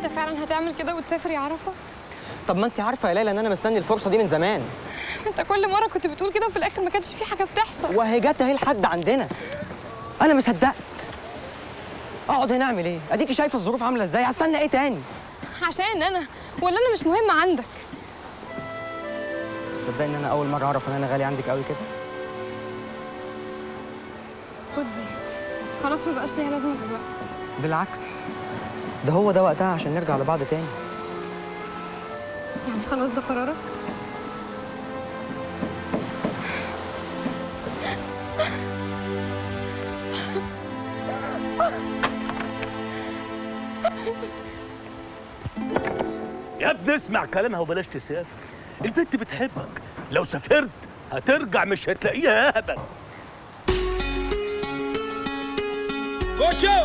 انت فعلا هتعمل كده وتسافر يا عرفه طب ما انت عارفه يا ليلى ان انا مستني الفرصه دي من زمان انت كل مره كنت بتقول كده وفي الاخر ما كانش في حاجه بتحصل وهي جت اهي لحد عندنا انا ما صدقت اقعد هنا اعمل ايه اديكي شايفه الظروف عامله ازاي هستنى ايه تاني عشان انا ولا انا مش مهمه عندك صدقني ان انا اول مره اعرف ان انا غالي عندك قوي كده خد دي خلاص ما بقاش ليها لازمه دلوقتي بالعكس ده هو ده وقتها عشان نرجع لبعض تاني يعني خلاص ده قرارك يا ابني اسمع كلامها وبلاش تسافر البنت بتحبك لو سافرت هترجع مش هتلاقيها ابدا ¡Cocho!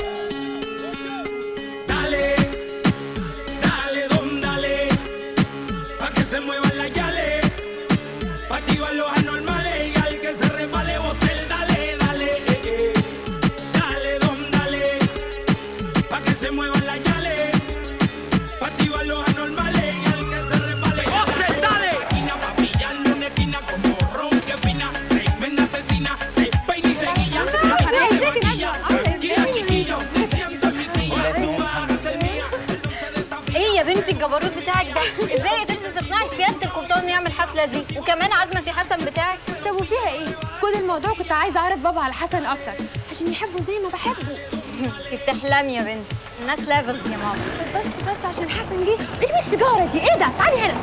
Dale, dale, dom, dale, pa' que se muevan las yales, pa' activar los anormales y al que se resbale bote el dale, dale, eh, eh. dale, dom, dale, pa' que se muevan las yales, pa' activar los anormales y al que se resbale bote el dale. Esquina pa' pillarlo en esquina como ron que fina, tremenda asesina, se peina y se guilla, se quita y se maquilla, tranquila chiquillo, te siento en mi silla, tú vas a ser mía. ايه يا بنتي الجبروت بتاعك ده ازاي قدرتي تقنعي سياده القبطان يعمل الحفله دي وكمان عازمه سي حسن بتاعك طب وفيها ايه كل الموضوع كنت عايزه اعرف بابا على حسن اكتر عشان يحبه زي ما بحبه انت بتحلمي يا بنتي الناس ليفلز يا ماما بس بس عشان حسن جه ارمي السيجاره دي ايه ده تعالي هنا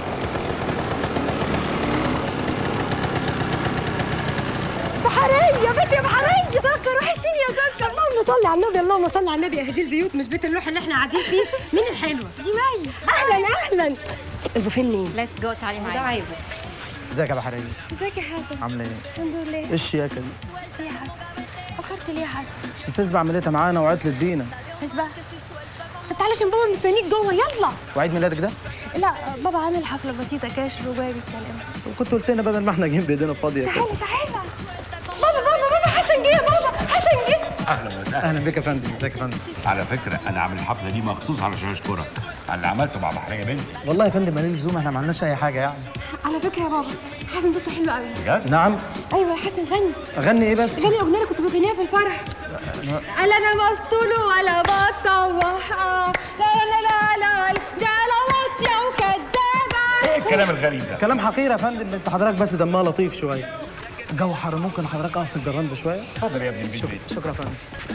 بحرية يا بنتي يا بحرية سكر وحشيني يا سكر اللهم صل على النبي اللهم صل على النبي اهدي البيوت مش بيت اللوح اللي احنا قاعدين فيه مين الحلوة دي مي اهلا اهلا البوفيه منين ليتس جو تعالي معايا ازيك يا بحرية ازيك يا حسن عامله ايه الحمد لله ايه الشياكه دي ميرسي يا حسن فكرت ليه يا حسن الفيسبا عملتها معانا وعطلت بينا بس بقى طب تعالى عشان بابا مستنيك جوه يلا وعيد ميلادك ده لا بابا عامل حفله بسيطه كده وجاي بالسلامه كنت قلت لنا بدل ما احنا جايين بايدينا فاضيه كده تعالى تعالى بابا بابا بابا حسن جه يا بابا حسن جه اهلا وسهلا اهلا بك يا فندم ازيك يا فندم على فكره انا عامل الحفله دي مخصوص علشان اشكرك على اللي عملته مع بحريه بنتي والله يا فندم مالي لزوم احنا ما عملناش اي حاجه يعني على فكره يا بابا حسن صوته حلو قوي بجد نعم ايوه يا حسن غني اغني ايه بس غني الاغنيه اللي كنت بغنيها في الفرح قال انا مسطول ولا بطوح اه لا لا لا لا ده انا واطيه وكدابه ايه الكلام الغريب ده كلام حقير يا فندم انت حضرتك بس دمها لطيف شويه الجو حر ممكن حضرتك اقف في الجراند شويه اتفضل يا ابني البيت بيت شكرا يا فندم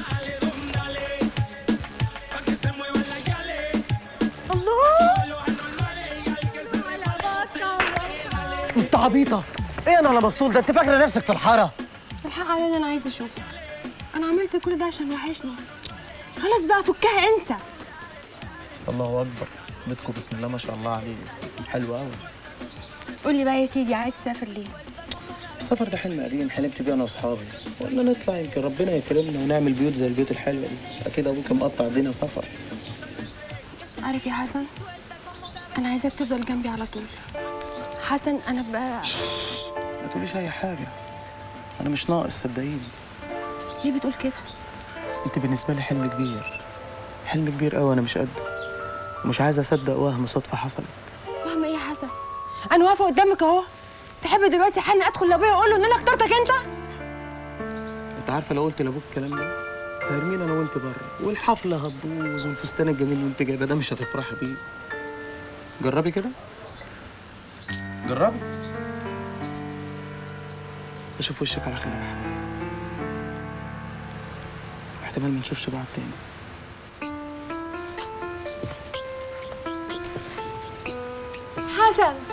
انت عبيطه ايه انا ولا مسطول ده انت فاكره نفسك في الحاره الحق عليا انا عايزه اشوفك انا عملت كل ده عشان وحشني خلاص بقى فكها انسى بس الله اكبر بيتكم بسم الله ما شاء الله عليه حلو قوي قول لي بقى يا سيدي عايز تسافر ليه السفر ده حلم قديم حلمت بيه انا واصحابي قلنا نطلع يمكن ربنا يكرمنا ونعمل بيوت زي البيوت الحلوه دي اكيد ابوك مقطع الدنيا سفر عارف يا حسن انا عايزاك تفضل جنبي على طول حسن انا بقى ما تقوليش اي حاجه انا مش ناقص صدقيني ليه بتقول كده انت بالنسبه لي حلم كبير حلم كبير قوي انا مش قده ومش عايز اصدق وهم صدفه حصلت فاهمه ايه يا حسن انا واقفه قدامك اهو تحب دلوقتي حن ادخل لابويا واقول له ان انا اخترتك انت انت عارفه لو قلت لابوك الكلام ده هيرمينا انا وانت بره والحفله هتبوظ والفستان الجميل اللي انت جايبه ده مش هتفرحي بيه جربي كده جربي اشوف وشك على خير يا حبيبي. واحتمال ما نشوفش بعض تاني حسن